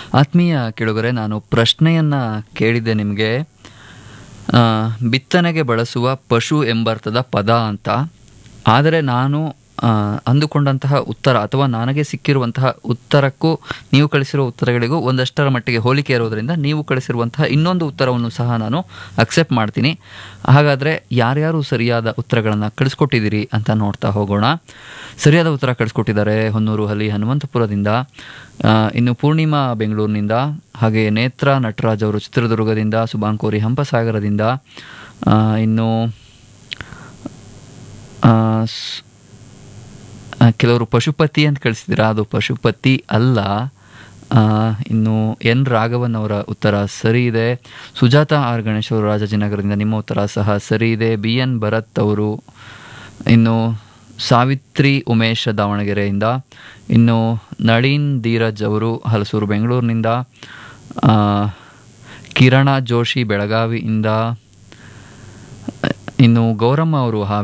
ಆತ್ಮೀಯ ಕೇಳುಗರೆ ನಾನು ಪ್ರಶ್ನೆಯನ್ನು ಕೇಳಿದ್ದೆ ನಿಮಗೆ ಆ, ಬಿತ್ತನೆಗೆ ಬಳಸುವ ಪಶು ಎಂಬರ್ಥದ ಪದ ಅಂತ ಆದರೆ ನಾನು ಆ, ಅಂದುಕೊಂಡಂತಹ ಉತ್ತರ ಅಥವಾ ನನಗೆ ಸಿಕ್ಕಿರುವಂತಹ ಉತ್ತರಕ್ಕೂ ನೀವು ಕಳಿಸಿರುವ ಉತ್ತರಗಳಿಗೂ ಒಂದಷ್ಟರ ಮಟ್ಟಿಗೆ ಹೋಲಿಕೆ ಇರೋದರಿಂದ ನೀವು ಕಳಿಸಿರುವಂತಹ ಇನ್ನೊಂದು ಉತ್ತರವನ್ನು ಸಹ ನಾನು ಅಕ್ಸೆಪ್ಟ್ ಮಾಡ್ತೀನಿ ಹಾಗಾದರೆ ಯಾರ್ಯಾರು ಸರಿಯಾದ ಉತ್ತರಗಳನ್ನು ಕಳಿಸ್ಕೊಟ್ಟಿದ್ದೀರಿ ಅಂತ ನೋಡ್ತಾ ಹೋಗೋಣ ಸರಿಯಾದ ಉತ್ತರ ಕಳಿಸ್ಕೊಟ್ಟಿದ್ದಾರೆ ಹೊನ್ನೂರು ಹಲಿ ಹನುಮಂತಪುರದಿಂದ ಆ, ಇನ್ನು ಪೂರ್ಣಿಮಾ ಬೆಂಗಳೂರಿನಿಂದ ಹಾಗೆ ನೇತ್ರ ನಟರಾಜ್ ಅವರು ಚಿತ್ರದುರ್ಗದಿಂದ ಸುಬಾಂಕೋರಿ ಹಂಪಸಾಗರದಿಂದ ಆ, ಇನ್ನು ಆ, ಸ್- ಆ, ಕೆಲವರು ಪಶುಪತಿ ಅಂತ ಕಳಿಸಿದ್ದೀರಾ ಅದು ಪಶುಪತಿ ಅಲ್ಲ ಆ, ಇನ್ನು ಎನ್ ರಾಘವನ್ ಅವರ ಉತ್ತರ ಸರಿ ಇದೆ ಸುಜಾತ ಆರ್ ಗಣೇಶ್ ಅವರು ರಾಜಾಜಿನಗರದಿಂದ ನಿಮ್ಮ ಉತ್ತರ ಸಹ ಸರಿ ಇದೆ ಬಿ ಎನ್ ಭರತ್ ಅವರು ಇನ್ನು ಸಾವಿತ್ರಿ ಉಮೇಶ್ ದಾವಣಗೆರೆಯಿಂದ ಇನ್ನು ನಳೀನ್ ಧೀರಜ್ ಅವರು ಹಲಸೂರು ಬೆಂಗಳೂರಿನಿಂದ ಆ, ಕಿರಣ ಜೋಶಿ ಬೆಳಗಾವಿಯಿಂದ ಇನ್ನು ಗೌರಮ್ಮ ಅವರು